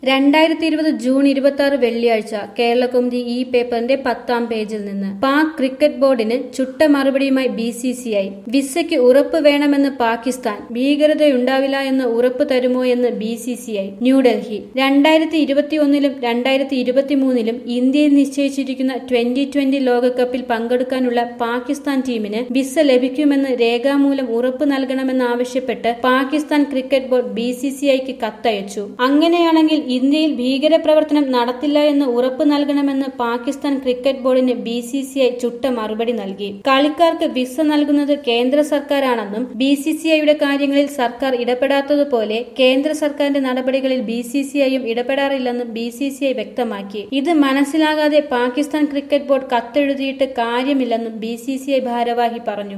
രണ്ടായിരത്തി ഇരുപത് ജൂൺ ഇരുപത്തി ആറ് വെള്ളിയാഴ്ച കേരളകൗമുദി ഈ പേപ്പറിന്റെ പത്താം പേജിൽ നിന്ന് പാക് ക്രിക്കറ്റ് ബോർഡിന് ചുട്ട മറുപടിയുമായി ബി സി സി ഐ വിസയ്ക്ക് ഉറപ്പ് വേണമെന്ന് പാകിസ്ഥാൻ ഭീകരതയുണ്ടാവില്ല എന്ന് ഉറപ്പ് തരുമോ എന്ന് B C C I New Delhi രണ്ടായിരത്തി ഇരുപത്തിയൊന്നിലും രണ്ടായിരത്തി ഇരുപത്തിമൂന്നിലും ഇന്ത്യയിൽ നിശ്ചയിച്ചിരിക്കുന്ന ട്വന്റി ട്വന്റി ലോകകപ്പിൽ പങ്കെടുക്കാനുള്ള പാകിസ്ഥാൻ ടീമിന് വിസ ലഭിക്കുമെന്ന് രേഖാമൂലം ഉറപ്പ് നൽകണമെന്നാവശ്യപ്പെട്ട് Pakistan cricket board B C C ഐക്ക് കത്തയച്ചു അങ്ങനെയാണെങ്കിൽ ഇന്ത്യയിൽ ഭീകരപ്രവർത്തനം നടത്തില്ല എന്ന് ഉറപ്പ് നൽകണമെന്ന് പാകിസ്ഥാൻ ക്രിക്കറ്റ് ബോർഡിന് ബി സി സി ഐ ചുട്ട മറുപടി നൽകി കളിക്കാർക്ക് വിസ നൽകുന്നത് കേന്ദ്ര സർക്കാരാണെന്നും ബി സി സി ഐയുടെ കാര്യങ്ങളിൽ സർക്കാർ ഇടപെടാത്തതുപോലെ കേന്ദ്ര സർക്കാരിന്റെ നടപടികളിൽ ബി സി സി ഐയും ഇടപെടാറില്ലെന്നും ബി സി സി ഐ വ്യക്തമാക്കി ഇത് മനസ്സിലാകാതെ പാകിസ്ഥാൻ ക്രിക്കറ്റ് ബോർഡ് കത്തെഴുതിയിട്ട് കാര്യമില്ലെന്നും ബി സി സി ഐ ഭാരവാഹി പറഞ്ഞു